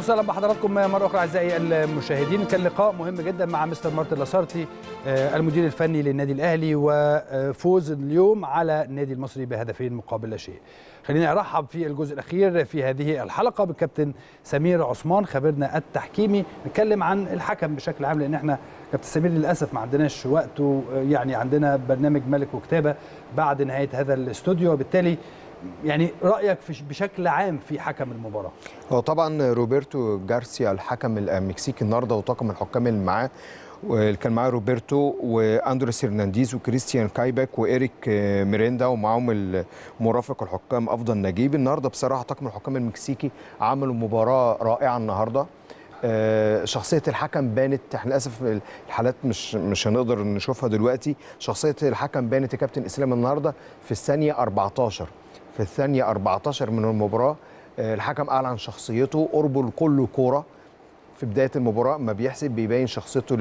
وسهلا بحضراتكم مره اخرى اعزائي المشاهدين كان لقاء مهم جدا مع مستر مارتن لاسارتي المدير الفني للنادي الاهلي وفوز اليوم على النادي المصري بهدفين مقابل لا شيء. خليني ارحب في الجزء الاخير في هذه الحلقه بالكابتن سمير عثمان خبيرنا التحكيمي نتكلم عن الحكم بشكل عام لان احنا كابتن سمير للاسف ما عندناش وقت يعني عندنا برنامج ملك وكتابه بعد نهايه هذا الاستوديو وبالتالي يعني رايك في بشكل عام في حكم المباراه هو طبعا روبرتو جارسيا الحكم المكسيكي النهارده وطاقم الحكام اللي معاه واللي كان معاه روبرتو واندريس هرنانديز وكريستيان كايباك وايريك ميريندا ومعاهم مرافق الحكام افضل نجيب النهارده بصراحه طاقم الحكام المكسيكي عملوا مباراه رائعه النهارده شخصيه الحكم بانت احنا للاسف الحالات مش مش هنقدر نشوفها دلوقتي شخصيه الحكم بانت يا كابتن اسلام النهارده في الثانيه 14 في الثانيه 14 من المباراه الحكم اعلن شخصيته قربه لكل كوره في بدايه المباراه ما بيحسب بيبين شخصيته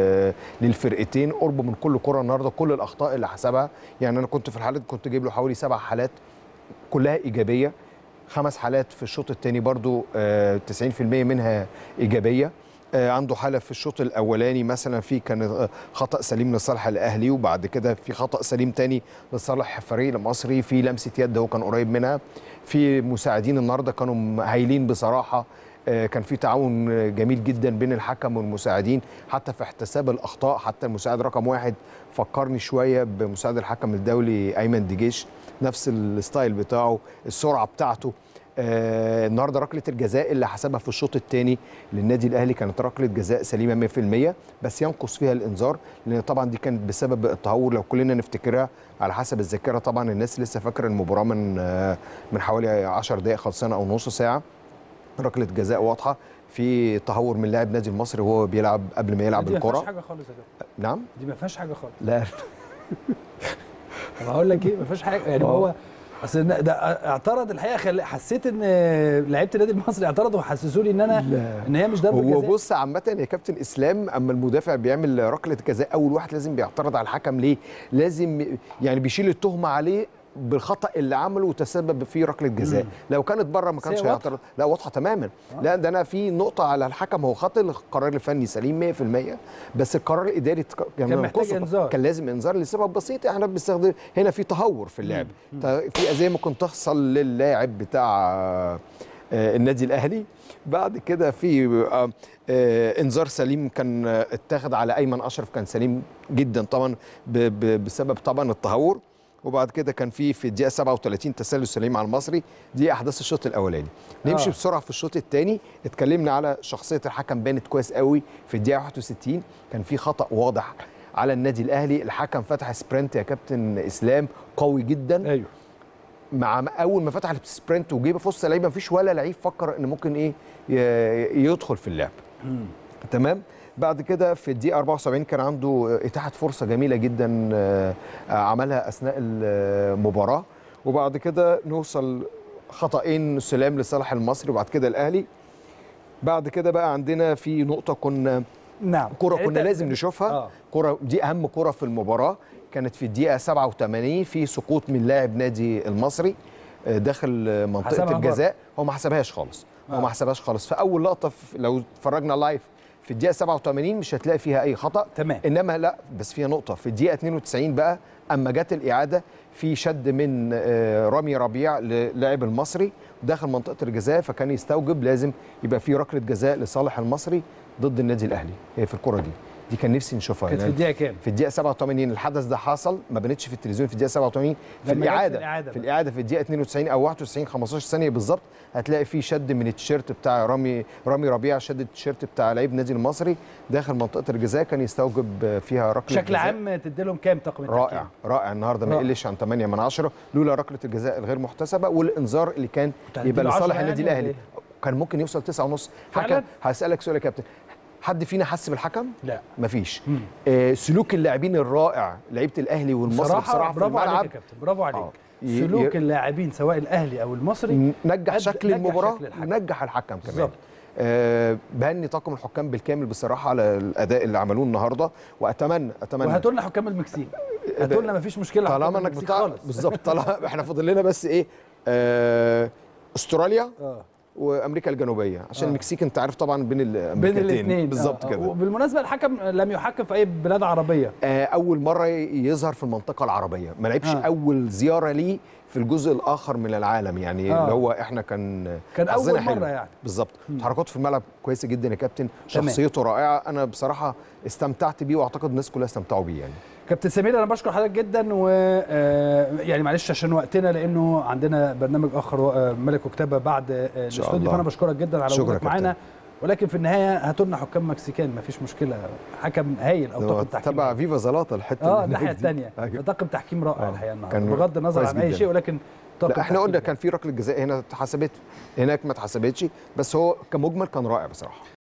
للفرقتين قربه من كل كره النهارده كل الاخطاء اللي حسبها يعني انا كنت في الحالات كنت جايب له حوالي سبع حالات كلها ايجابيه خمس حالات في الشوط الثاني برضو 90% منها ايجابيه عنده حاله في الشوط الاولاني مثلا في كان خطا سليم لصالح الاهلي وبعد كده في خطا سليم تاني لصالح الفريق المصري في لمسه يد هو كان قريب منها في مساعدين النهارده كانوا هايلين بصراحه كان في تعاون جميل جدا بين الحكم والمساعدين حتى في احتساب الاخطاء حتى المساعد رقم واحد فكرني شويه بمساعد الحكم الدولي ايمن ديجيش نفس الستايل بتاعه السرعه بتاعته آه النهارده ركله الجزاء اللي حسبها في الشوط الثاني للنادي الاهلي كانت ركله جزاء سليمه 100% بس ينقص فيها الانذار لان طبعا دي كانت بسبب التهور لو كلنا نفتكرها على حسب الذاكره طبعا الناس لسه فاكره المباراه من آه من حوالي 10 دقائق خلصانه او نص ساعه ركله جزاء واضحه في تهور من لاعب نادي المصري وهو بيلعب قبل ما يلعب الكره دي ما فيهاش حاجه خالص يا نعم دي ما فيهاش حاجه خالص لا طب هقول لك ايه ما فيهاش حاجه يعني هو اصل ده اعترض الحقيقه خل... حسيت ان لعيبه النادي المصري اعترضوا وحسسوا لي ان انا لا. ان هي مش ضربه جزاء هو بص عامه يا كابتن اسلام اما المدافع بيعمل ركله جزاء اول واحد لازم بيعترض على الحكم ليه؟ لازم يعني بيشيل التهمه عليه بالخطا اللي عمله وتسبب في ركله جزاء لو كانت بره ما كانش هيعترض لا واضحه تماما آه. لا ده انا في نقطه على الحكم هو خطا القرار الفني سليم 100% بس القرار الاداري يعني كان محتاج انذار كان لازم انذار لسبب بسيط احنا بنستخدم هنا في تهور في اللعب في زي ممكن تحصل للاعب بتاع النادي الاهلي بعد كده في آه آه انذار سليم كان اتاخد على ايمن اشرف كان سليم جدا طبعا بسبب طبعا التهور وبعد كده كان في في الدقيقه 37 تسلل سليم على المصري دي احداث الشوط الاولاني نمشي آه. بسرعه في الشوط الثاني اتكلمنا على شخصيه الحكم بانت كويس قوي في الدقيقه 61 كان في خطا واضح على النادي الاهلي الحكم فتح سبرنت يا كابتن اسلام قوي جدا ايوه مع اول ما فتح السبرنت وجيب في وسط اللعيبه مفيش ولا لعيب فكر ان ممكن ايه يدخل في اللعب مم. تمام بعد كده في الدقيقه 74 كان عنده اتاحه فرصه جميله جدا عملها اثناء المباراه وبعد كده نوصل خطأين سلام لصالح المصري وبعد كده الاهلي بعد كده بقى عندنا في نقطه كنا نعم كره كنا لازم نشوفها آه. كره دي اهم كره في المباراه كانت في الدقيقه 87 في سقوط من لاعب نادي المصري داخل منطقه الجزاء هو ما حسبهاش خالص آه. هو ما حسبهاش خالص في اول لقطه لو اتفرجنا لايف في الدقيقه 87 مش هتلاقي فيها اي خطا تمام انما لا بس فيها نقطه في الدقيقه 92 بقى اما جت الاعاده في شد من رامي ربيع للاعب المصري داخل منطقه الجزاء فكان يستوجب لازم يبقى في ركله جزاء لصالح المصري ضد النادي الاهلي هي في الكره دي دي كان نفسي نشوفها كانت في الدقيقه كام في الدقيقه 87 الحدث ده حصل ما بنتش في التلفزيون في الدقيقه 87 في الاعاده في الاعاده في الاعاده في الدقيقه 92 او 91 15 ثانيه بالظبط هتلاقي في شد من التيشيرت بتاع رامي رامي ربيع شد التيشيرت بتاع لعيب النادي المصري داخل منطقه الجزاء كان يستوجب فيها ركله بشكل عام تدي لهم كام طاقم رائع رائع النهارده ما يقلش عن 8 من 10 لولا ركله الجزاء الغير محتسبه والانذار اللي كان يبقى لصالح النادي يعني الاهلي كان ممكن يوصل 9 ونص فعلا هسالك سؤال يا كابتن حد فينا حس بالحكم؟ لا مفيش آه سلوك اللاعبين الرائع لعيبه الاهلي والمصري بصراحه, بصراحه برافو في الملعب عليك يا كابتن برافو عليك آه. سلوك اللاعبين سواء الاهلي او المصري نجح شكل المباراه شكل الحكم. نجح الحكم كمان بالظبط آه بهني طاقم الحكام بالكامل بصراحه على الاداء اللي عملوه النهارده واتمنى اتمنى وهاتوا لنا حكام المكسيك هاتوا لنا مفيش مشكله طالما انك بتاع بالظبط طالما احنا فاضل لنا بس ايه آه استراليا اه وامريكا الجنوبيه عشان آه. المكسيك انت عارف طبعا بين بين الامريكتين الاثنين بالظبط كده وبالمناسبه الحكم لم يحكم في اي بلاد عربيه آه، اول مره يظهر في المنطقه العربيه ما لعبش آه. آه. اول زياره ليه في الجزء الاخر من العالم يعني آه. آه. اللي هو احنا كان كان حظنا أول حلو. مرة يعني. بالظبط مم. تحركاته في الملعب كويسه جدا يا كابتن تمام. شخصيته رائعه انا بصراحه استمتعت بيه واعتقد الناس كلها استمتعوا بيه يعني كابتن سمير انا بشكر حضرتك جدا و آه، يعني معلش عشان وقتنا لانه عندنا برنامج اخر آه، ملك وكتابه بعد آه، الاستوديو الله. فانا بشكرك جدا على شكرا وجودك يا معانا ولكن في النهايه هاتوا لنا حكام مكسيكان مفيش مشكله حكم هايل او طاقم تحكيم تبع هايل. فيفا زلاطه الحته اه اللي الناحيه هناك دي. الثانيه أيوة. طاقم تحكيم رائع آه. الحقيقه النهارده كان بغض النظر كويس عن اي جداً. شيء ولكن طاقم لا احنا تحكيم قلنا كان في ركله جزاء هنا اتحسبت هناك ما اتحسبتش بس هو كمجمل كان رائع بصراحه